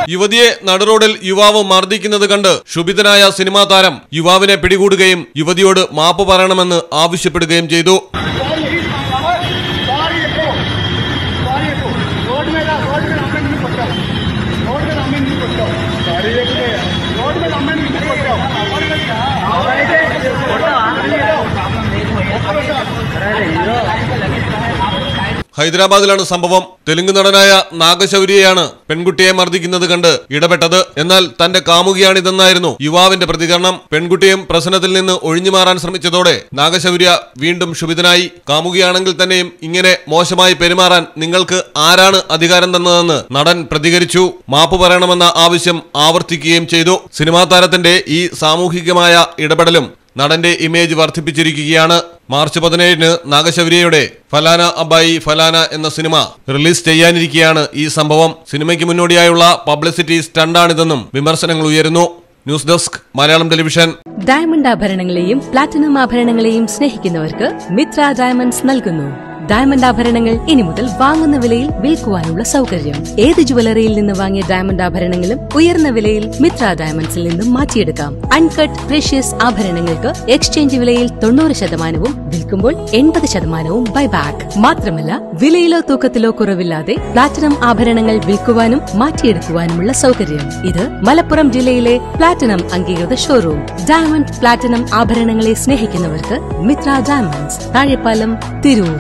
യുവതിയെ നടുറോഡിൽ യുവാവ് മർദ്ദിക്കുന്നത് കണ്ട് ക്ഷുഭിതനായ സിനിമാ താരം യുവാവിനെ പിടികൂടുകയും യുവതിയോട് മാപ്പ് പറയണമെന്ന് ആവശ്യപ്പെടുകയും ചെയ്തു సారీ ఎక్కువ సారీ ఎక్కువ రోడ్డు మీద రోడ్డు మీద అమ్మాయిని ఎందుకు కొట్టావు రోడ్డు మీద అమ్మాయిని ఎందుకు కొట్టావు సారీ ఎక్కువ రోడ్డు మీద అమ్మాయిని ఎందుకు కొట్టావు ഹൈദരാബാദിലാണ് സംഭവം തെലുങ്ക് നടനായ നാഗശൗര്യയാണ് പെൺകുട്ടിയെ മർദ്ദിക്കുന്നത് കണ്ട് ഇടപെട്ടത് എന്നാൽ തന്റെ കാമുകിയാണിതെന്നായിരുന്നു യുവാവിന്റെ പ്രതികരണം പെൺകുട്ടിയും പ്രശ്നത്തിൽ നിന്ന് ഒഴിഞ്ഞു മാറാൻ ശ്രമിച്ചതോടെ നാഗശൗര്യ വീണ്ടും ക്ഷുഭിതനായി കാമുകിയാണെങ്കിൽ തന്നെയും ഇങ്ങനെ മോശമായി പെരുമാറാൻ നിങ്ങൾക്ക് ആരാണ് അധികാരം തന്നതെന്ന് നടൻ പ്രതികരിച്ചു മാപ്പ് പറയണമെന്ന ആവശ്യം ആവർത്തിക്കുകയും ചെയ്തു സിനിമാ താരത്തിന്റെ ഈ സാമൂഹികമായ ഇടപെടലും നടന്റെ ഇമേജ് വർദ്ധിപ്പിച്ചിരിക്കുകയാണ് മാർച്ച് പതിനേഴിന് നാഗശൗര്യയുടെ ഫലാന അബായി ഫലാന എന്ന സിനിമ റിലീസ് ചെയ്യാനിരിക്കെയാണ് ഈ സംഭവം സിനിമയ്ക്ക് മുന്നോടിയായുള്ള പബ്ലിസിറ്റി സ്റ്റണ്ടാണിതെന്നും വിമർശനങ്ങൾ ഉയരുന്നു news desk Malayalam television diamond ആഭരണങ്ങളെയും പ്ലാറ്റിനം ആഭരണങ്ങളെയും സ്നേഹിക്കുന്നവർക്ക് മിത്ര ഡയമണ്ട്സ് നൽകുന്നു ഡയമണ്ട് ആഭരണങ്ങൾ ഇനി മുതൽ വാങ്ങുന്ന വിലയിൽ വിൽക്കുവാനുള്ള സൗകര്യം ഏത് ജുവലറിയിൽ നിന്ന് വാങ്ങിയ ഡയമണ്ട് ആഭരണങ്ങളും ഉയർന്ന വിലയിൽ മിത്ര ഡയമണ്ട്സിൽ നിന്നും മാറ്റിയെടുക്കാം അൺകട്ട് പ്രഷ്യസ് ആഭരണങ്ങൾക്ക് എക്സ്ചേഞ്ച് വിലയിൽ തൊണ്ണൂറ് ശതമാനവും വിൽക്കുമ്പോൾ എൺപത് ശതമാനവും ബൈബാക്ക് മാത്രമല്ല വിലയിലോ തൂക്കത്തിലോ കുറവില്ലാതെ പ്ലാറ്റിനം ആഭരണങ്ങൾ വിൽക്കുവാനും മാറ്റിയെടുക്കുവാനുമുള്ള സൗകര്യം ഇത് മലപ്പുറം ജില്ലയിലെ പ്ലാറ്റിനം അംഗീകൃത ഷോറൂം ഡയമണ്ട് പ്ലാറ്റിനം ആഭരണങ്ങളെ സ്നേഹിക്കുന്നവർക്ക് മിത്ര ഡയമണ്ട്സ് താഴെപ്പാലം തിരൂർ